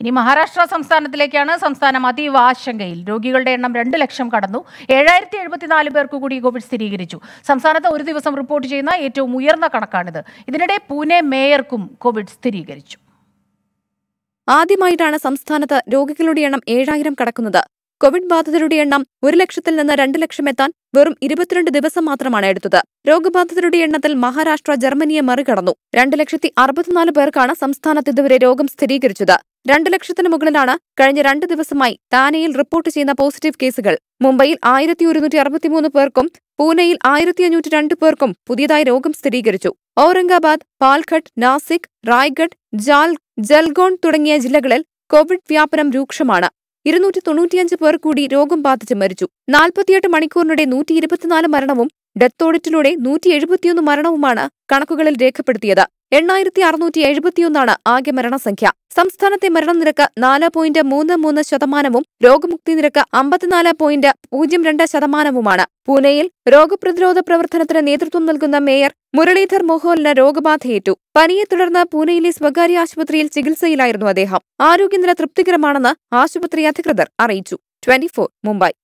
ഇനി മഹാരാഷ്ട്ര സംസ്ഥാനത്തിലേക്കാണ് സംസ്ഥാനം അതീവ ആശങ്കയിൽ രോഗികളുടെ എണ്ണം രണ്ട് ലക്ഷം കടന്നു ഏഴായിരത്തി എഴുപത്തിനാല് പേർക്ക് കൂടി കോവിഡ് സ്ഥിരീകരിച്ചു സംസ്ഥാനത്ത് ഒരു ദിവസം റിപ്പോർട്ട് ചെയ്യുന്ന ഏറ്റവും ഉയർന്ന കണക്കാണിത് ഇതിനിടെ പൂനെ മേയർക്കും കോവിഡ് സ്ഥിരീകരിച്ചു ആദ്യമായിട്ടാണ് സംസ്ഥാനത്ത് രോഗികളുടെ എണ്ണം ഏഴായിരം കടക്കുന്നത് കോവിഡ് ബാധിതരുടെ എണ്ണം ഒരു ലക്ഷത്തിൽ നിന്ന് രണ്ട് ലക്ഷം എത്താൻ വെറും ഇരുപത്തിരണ്ട് ദിവസം മാത്രമാണ് എടുത്തത് രോഗബാധിതരുടെ എണ്ണത്തിൽ മഹാരാഷ്ട്ര ജർമ്മനിയെ മറികടന്നു രണ്ട് ലക്ഷത്തി അറുപത്തിനാല് പേർക്കാണ് സംസ്ഥാനത്ത് ഇതുവരെ രോഗം സ്ഥിരീകരിച്ചത് രണ്ട് ലക്ഷത്തിന് മുകളിലാണ് കഴിഞ്ഞ രണ്ട് ദിവസമായി താനെയിൽ റിപ്പോർട്ട് ചെയ്യുന്ന പോസിറ്റീവ് കേസുകൾ മുംബൈയിൽ ആയിരത്തി ഒരുന്നൂറ്റി അറുപത്തിമൂന്ന് പേർക്കും പൂനെയിൽ ആയിരത്തി അഞ്ഞൂറ്റി രണ്ട് പേർക്കും പുതിയതായി രോഗം സ്ഥിരീകരിച്ചു ഔറംഗാബാദ് പാൽഘട്ട് നാസിക് റായ്ഗഡ് ജാൽ ജൽഗോൺ തുടങ്ങിയ ജില്ലകളിൽ കോവിഡ് വ്യാപനം രൂക്ഷമാണ് ഇരുന്നൂറ്റി തൊണ്ണൂറ്റിയഞ്ച് പേർ കൂടി രോഗം ബാധിച്ച് മരിച്ചു നാൽപ്പത്തിയെട്ട് മണിക്കൂറിനിടെ നൂറ്റി ഇരുപത്തിനാല് മരണവും ഡെത്ത് ഓഡിറ്റിലൂടെ നൂറ്റി എഴുപത്തിയൊന്ന് മരണവുമാണ് കണക്കുകളിൽ രേഖപ്പെടുത്തിയത് എണ്ണായിരത്തി അറുന്നൂറ്റി എഴുപത്തിയൊന്നാണ് ആകെ മരണസംഖ്യ സംസ്ഥാനത്തെ മരണനിരക്ക് നാല് പോയിന്റ് മൂന്ന് മൂന്ന് ശതമാനവും രോഗമുക്തി നിരക്ക് അമ്പത്തിനാല് പോയിന്റ് പൂജ്യം രണ്ട് ശതമാനവുമാണ് പൂനെയിൽ രോഗപ്രതിരോധ പ്രവർത്തനത്തിന് നേതൃത്വം നൽകുന്ന മേയർ മുരളീധർ മോഹോലിന് രോഗബാധയേറ്റു പനിയെ തുടർന്ന് പൂനെയിലെ സ്വകാര്യ ആശുപത്രിയിൽ ചികിത്സയിലായിരുന്നു അദ്ദേഹം ആരോഗ്യനില തൃപ്തികരമാണെന്ന് ആശുപത്രി അധികൃതർ അറിയിച്ചു ട്വന്റി മുംബൈ